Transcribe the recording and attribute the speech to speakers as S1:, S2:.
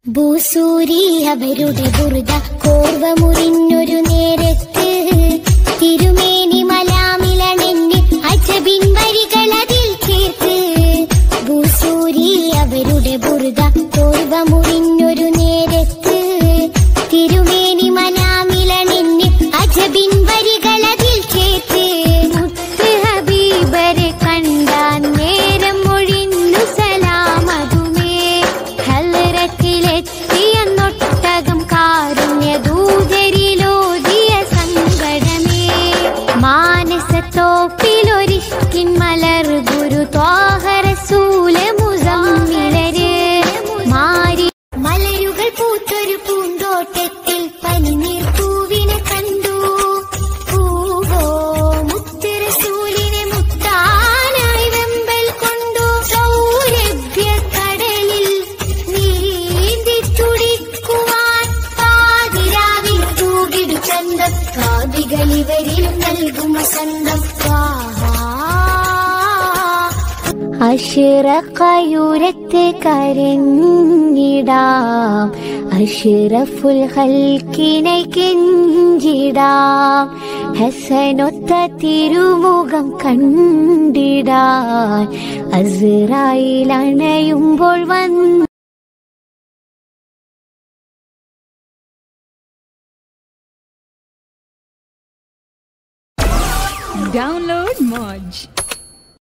S1: ഭൂസൂരി അവരുടെ ബുറുത കോർവ മുറിഞ്ഞൊരു നേരത്ത് തിരുമേനി മലാമിലണെന്ന് അജബിൻ വരികൾ അതിൽ ചേർത്ത് ഭൂസൂരി അവരുടെ ബുറുത കോർവ മുറിഞ്ഞൊരു നേരത്ത് തിരുമേനി മലാമിലണെന്ന് അജബിൻ വരികൾ അതിൽ ചേർത്ത് മുത്ത് ഹബീബരെ കണ്ടാൻ നേരം ഒഴിഞ്ഞു സലാമതുമേ ഹലറത്തിലെത്തിയെന്നൊട്ടകം കാരുണ്യ ദൂതരിലോതിയ സങ്കടമേ മാനസത്തോപ്പിലൊരിഷ്കിൻ മലർ ഗുരു ത്വാഹരസൂല മുസമ്മിലര് മാരി മലരുകൾ പൂത്തൊരു പൂന്തോട്ടത്തിൽ പനിനീർ പൂവിനെ കണ്ടു പൂവോ മുത്തരസൂലിനെ മുത്താനായി വെമ്പൽ കൊണ്ടു സൗരഭ്യ കടലിൽ നീന്തി തുടിക്കുവാൻ പാതിരാവിൽ തൂകിടു ചന്തം കാവികളിവരിൽ നൽകും വസന്തം അഷിറക്കയുരത്ത് കരഞ്ഞിടാം അഷിറഫുൽ ഹൽക്കിനെ കെഞ്ചിടാം ഹസനൊത്ത തിരുമുഖം കണ്ടിടാൻ അസിറായിൽ അണയുമ്പോൾ വന്ന്
S2: Download Moj.